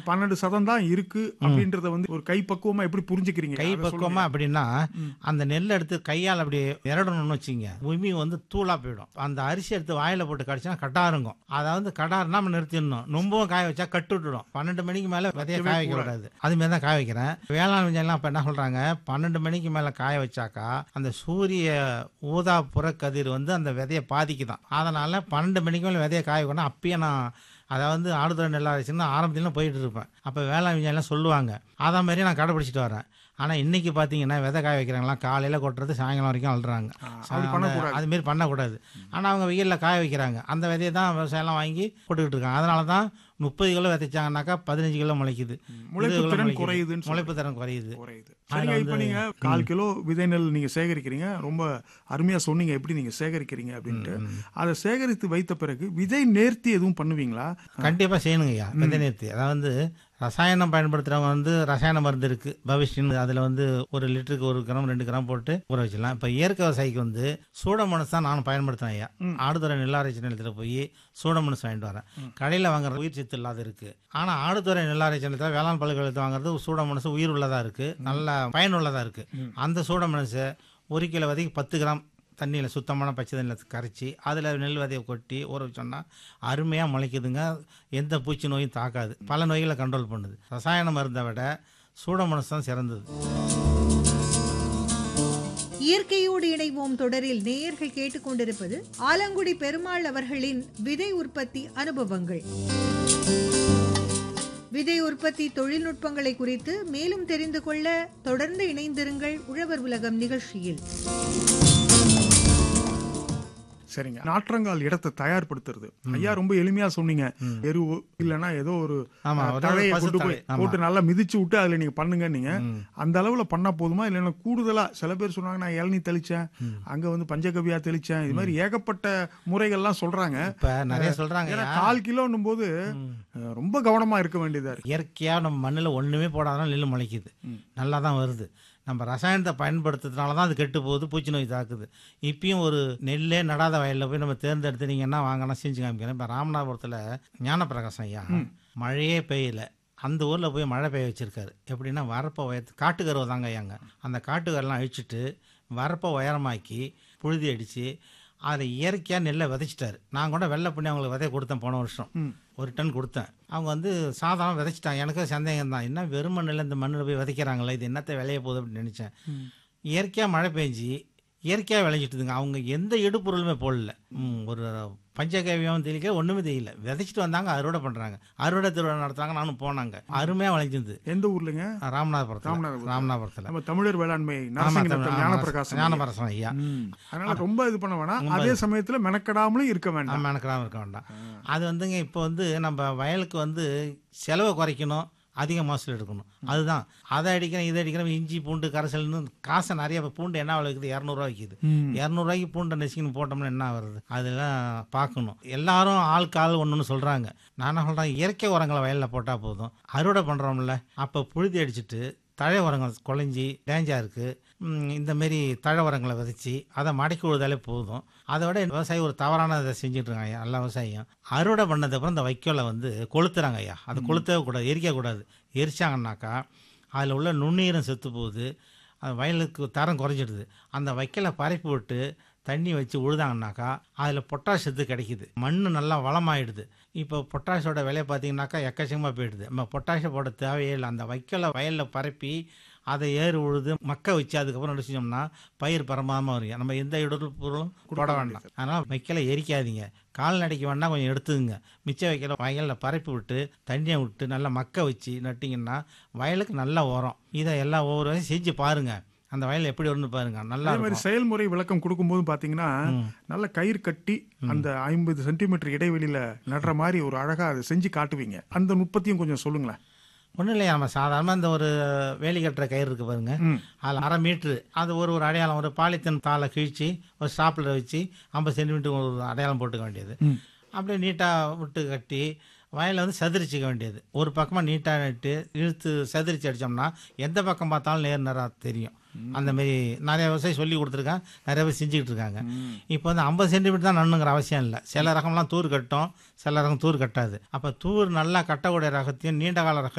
பன்னெண்டு சதம் தான் இருக்கு அப்படின்றத வந்து ஒரு கைப்பக்குவமா எப்படி புரிஞ்சுக்கிறீங்க கை அதை பக்குவமா அப்படின்னா அந்த நெல்லை எடுத்து கையால் அப்படி இரடணும்னு வச்சுங்க உமி வந்து தூளா போயிடும் அந்த அரிசி எடுத்து வாயில போட்டு கடிச்சா கடா இருக்கும் அதாவது கடார் நம்ம நிறுத்திடணும் ரொம்பவும் காய வச்சா கட்டு விட்டுடும் பன்னெண்டு மணிக்கு மேல விதைய காய வைக்க கூடாது அது மாதிரி தான் காய வைக்கிறேன் வேளாண் விஞ்ஞானம் இப்ப என்ன சொல்றாங்க பன்னெண்டு மணிக்கு மேல காய வச்சாக்கா அந்த சூரிய ஊதா புறக்கதிர் வந்து அந்த விதையை பாதிக்குதான் அதனால பன்னெண்டு மணிக்கு மேல விதைய காய வைக்கணும் அப்பயே நான் அதாவது ஆடுதுறை நெல் அரைச்சுன்னா ஆரம்பத்துல போயிட்டு இருப்பேன் அப்போ வேளாண் விஞ்ஞானம் சொல்லுவாங்க அதை மாதிரி நான் கடைப்பிடிச்சிட்டு வரேன் ஆனால் இன்னைக்கு பார்த்தீங்கன்னா விதை காய வைக்கிறாங்களாம் காலையில் கொட்டுறது சாயங்காலம் வரைக்கும் அழுறாங்க அப்படி பண்ணக்கூடாது. அது மாரி பண்ணக்கூடாது ஆனால் அவங்க வெயிலில் காய வைக்கிறாங்க அந்த விதையை தான் விவசாயம்லாம் வாங்கி போட்டுக்கிட்டு இருக்காங்க அதனால தான் முப்பது கிலோ விதைச்சாங்கன்னாக்கா பதினஞ்சு கிலோ முளைக்குது முளைப்பு இருபது கிலோ திறன் முளைக்குது. குறையுதுன்னு சொல்றீங்க. முளைப்பு திறன் குறையுது குறையுது சரிங்க இப்ப நீங்க கால் கிலோ விதை நெல் நீங்க சேகரிக்கிறீங்க ரொம்ப அருமையா சொன்னீங்க எப்படி நீங்க சேகரிக்கிறீங்க அப்படின்ட்டு அதை சேகரித்து வைத்த பிறகு விதை நேர்த்தி எதுவும் பண்ணுவீங்களா கண்டிப்பாக செய்யணுங்க ஐயா விதை நேர்த்தி அதாவது ரசாயனம் பயன்படுத்துறவங்க வந்து ரசாயன மருந்து இருக்கு பவிஷ்டின் அதில் வந்து ஒரு லிட்டருக்கு ஒரு கிராம் ரெண்டு கிராம் போட்டு ஊற வச்சிடலாம் இப்போ இயற்கை விவசாயிக்கு வந்து சூடமனசு தான் நான் பயன்படுத்தினேன் ஐயா ஆடுதுறை நெல்லாராய்ச்சி நிலையத்தில் போய் சூடமனசு வாங்கிட்டு வரேன் கடையில் வாங்குற உயிர் சத்து இல்லாத இருக்கு ஆனால் ஆடுதுறை நெல்லாராய்ச்சி நிலையத்தில் வேளாண் பல்கலைக்கழகத்தில் வாங்குறது சூடமனசு உயிர் உள்ளதா இருக்கு நல்ல பயனுள்ளதா இருக்கு அந்த சூடமனசை ஒரு கிலோ விதைக்கு பத்து கிராம் தண்ணியில் சுத்தமான பச்சை தண்ணியில் கரைச்சி அதில் நெல் விதையை கொட்டி ஊற வச்சோம்னா அருமையாக முளைக்குதுங்க எந்த பூச்சி நோயும் தாக்காது பல நோய்களை கண்ட்ரோல் பண்ணுது ரசாயன மருந்தை விட சூடமனசு தான் சிறந்தது இயற்கையோடு இணைவோம் தொடரில் நேயர்கள் கேட்டுக்கொண்டிருப்பது ஆலங்குடி பெருமாள் அவர்களின் விதை உற்பத்தி அனுபவங்கள் விதை உற்பத்தி தொழில்நுட்பங்களை குறித்து மேலும் தெரிந்து கொள்ள தொடர்ந்து இணைந்திருங்கள் உழவர் உலகம் நிகழ்ச்சியில் சரிங்க நாற்றங்கால் இடத்தை தயார்படுத்துறது ஐயா ரொம்ப எளிமையா சொன்னீங்க எருவு இல்லைன்னா ஏதோ ஒரு ஆமா, அஹ், ஒரு தழையை பசு கொண்டு போய் தழை, ஆமா. போட்டு நல்லா மிதிச்சு விட்டு அதுல நீங்க பண்ணுங்க நீங்க அந்த அளவுல பண்ணா போதுமா இல்லைன்னா கூடுதலா சில பேர் சொன்னாங்க நான் இளநீ தெளிச்சேன் அங்க வந்து பஞ்சகவியா தெளிச்சேன் இது மாதிரி ஏகப்பட்ட முறைகள்லாம் சொல்றாங்க இப்போ நிறைய சொல்கிறாங்க ஏன்னா கால் கிலோன்னும் போது அஹ், ரொம்ப கவனமா இருக்க வேண்டியதா இருக்கு இயற்கையாக நம்ம மண்ணில் ஒன்றுமே போடாதான் நெல் முளைக்குது நல்லா தான் வருது நம்ம ரசாயனத்தை பயன்படுத்துறதுனால தான் அது கெட்டு போகுது பூச்சி நோய் தாக்குது இப்பயும் ஒரு நெல்லே நடாத வயலில் போய் நம்ம தேர்ந்தெடுத்துனீங்கன்னா வாங்கினா செஞ்சு காமிக்கிறேன் இப்போ ராமநாதபுரத்தில் ஞானப்பிரகாசம் ஐயா மழையே பெய்யல அந்த ஊரில் போய் மழை பெய்ய வச்சிருக்காரு எப்படின்னா வரப்பை உயர்த்து காட்டுக்கருவை தாங்க ஐயாங்க அந்த காட்டுக்கரெல்லாம் அழிச்சிட்டு வரப்பை உயரமாக்கி புழுதி அடித்து அதில் இயற்கையாக நெல்லை விதைச்சிட்டாரு நான் கூட வெள்ளை பண்ணி அவங்களுக்கு விதைய கொடுத்தேன் போன வருஷம் ஒரு டன் கொடுத்தேன் அவங்க வந்து சாதாரண விதைச்சிட்டாங்க எனக்கு சந்தேகம் தான் என்ன வெறும் மண்ணில் இந்த மண்ணில் போய் விதைக்கிறாங்களே இது என்னத்தை விளைய போகுது அப்படின்னு நினச்சேன் இயற்கையாக மழை பெஞ்சு இயற்கையாக விளைஞ்சிட்டுதுங்க அவங்க எந்த இடுபொருளுமே போடல ம், ஒரு பஞ்சகவியம் தெளிக்க ஒன்றுமே தெரியல விதைச்சிட்டு வந்தாங்க அறுவடை பண்ணுறாங்க அறுவடை திருவிழா நடத்துறாங்க நானும் போனாங்க அருமையாக விளைஞ்சிருது எந்த ஊர்லங்க ராமநாதபுரத்தில் ராமநாதபுரத்துல. ராமநாதபுரத்தில் நம்ம தமிழர் வேளாண்மை ஆமா, நரசிங்கநத்தம் தமிழ் ஞானப்பிரகாசம் ஞானபிரகாசம் ஐயா ம். அதனால ரொம்ப இது பண்ண வேணாம் அதே சமயத்துல மெனக்கெடாமலும் இருக்க வேண்டாம் நம்ம மெனக்கெடாமல் இருக்க வேண்டாம் அது வந்துங்க இப்போ வந்து நம்ம வயலுக்கு வந்து செலவை குறைக்கணும் அதிக மகசூல் எடுக்கணும் அதுதான் அதை அடிக்கிறேன் இதை அடிக்கிறேன் இஞ்சி பூண்டு கரைசல்னு காசை நிறைய இப்ப பூண்டு என்ன விலை விற்குது இரநூறுவா விற்கிது இரநூறுவாய்க்கு பூண்டை நெசிக்கணும் போட்டோம்னா என்ன வருது அதெல்லாம் பார்க்கணும் எல்லாரும் ஆளுக்கு ஆள் ஒன்றுன்னு சொல்கிறாங்க நான் என்ன சொல்கிறேன் இயற்கை உரங்களை வயலில் போட்டால் போதும் அறுவடை பண்ணுறோம்ல அப்போ புழுதி அடிச்சிட்டு தழை உரங்கள் குழஞ்சி டேஞ்சா இருக்குது இந்த மாரி தழை உரங்களை விதைச்சி அதை மடக்கி விழுதாலே போதும் அதை விட விவசாயி ஒரு தவறான இதை செஞ்சுட்டு இருக்காங்க ஐயா எல்லா விவசாயியும் அறுவடை பண்ணதுக்கப்புறம் இந்த வைக்கோலை வந்து கொளுத்துறாங்க ஐயா அதை கொளுத்தவே கூடாது எரிக்கக்கூடாது எரிச்சாங்கன்னாக்கா அதில் உள்ள நுண்ணீரம் செத்து போகுது அது வயலுக்கு தரம் குறைஞ்சிடுது அந்த வைக்கலை பரப்பி விட்டு தண்ணி வச்சு உழுதாங்கனாக்கா அதில் பொட்டாஷ் சத்து கிடைக்குது மண் நல்லா வளமாயிடுது இப்போ பொட்டாஷோட விலை பார்த்தீங்கன்னாக்கா எக்கச்சக்கமாக போயிடுது நம்ம பொட்டாஷை போட தேவையே இல்லை அந்த வைக்கலை வயலில் பரப்பி அதை ஏறு உழுது மக்க வச்சு அதுக்கப்புறம் என்ன செஞ்சோம்னா பயிர் பரமாமல் வரும் நம்ம எந்த இடத்துல பொருளும் போட வேண்டாம் அதனால் வைக்கலை எரிக்காதீங்க கால்நடைக்கு வேணால் கொஞ்சம் எடுத்துக்குங்க மிச்ச வைக்கல வயலில் பரப்பி விட்டு தண்ணியை விட்டு நல்லா மக்க வச்சு நட்டிங்கன்னா வயலுக்கு நல்ல உரம் இதை எல்லாம் ஒவ்வொரு வயசும் செஞ்சு பாருங்க அந்த வயல் எப்படி வரும்னு பாருங்க நல்லா அதே மாதிரி இருக்கும் செயல்முறை விளக்கம் கொடுக்கும்போது பாத்தீங்கன்னா நல்ல கயிறு கட்டி அந்த ஐம்பது சென்டிமீட்டர் இடைவெளியில நடுற மாதிரி ஒரு அழகா அதை செஞ்சு காட்டுவீங்க அந்த நுட்பத்தையும் கொஞ்சம் சொல்லுங்களேன் ஒன்றும் இல்லையா நம்ம சாதாரணமாக இந்த ஒரு வேலி கட்டுற கயிறு இருக்கு பாருங்க அதில் அரை மீட்ரு அது ஒரு ஒரு அடையாளம் ஒரு பாலித்தீன் தாளை கிழிச்சு ஒரு ஸ்டாப்பில் வச்சு ஐம்பது சென்டிமீட்டர் ஒரு அடையாளம் போட்டுக்க வேண்டியது அப்படியே நீட்டாக விட்டு கட்டி வயலில் வந்து சதுரிச்சிக்க வேண்டியது ஒரு பக்கமாக நீட்டாக நட்டு இழுத்து சதுரிச்சு அடித்தோம்னா எந்த பக்கம் பார்த்தாலும் நேர் நேராக தெரியும் அந்த மாதிரி நிறைய விவசாயி சொல்லி கொடுத்துருக்காங்க நிறைய பேர் செஞ்சுக்கிட்டு இருக்காங்க இப்போ வந்து ஐம்பது சென்டிமீட்டர் தான் நண்ணுங்கிற அவசியம் இல்லை சில ரகம்லாம் தூர் கட்டும் சில ரகம் தூர் கட்டாது அப்போ தூர் நல்லா கட்டக்கூடிய ரகத்தையும் நீண்ட கால ரகம்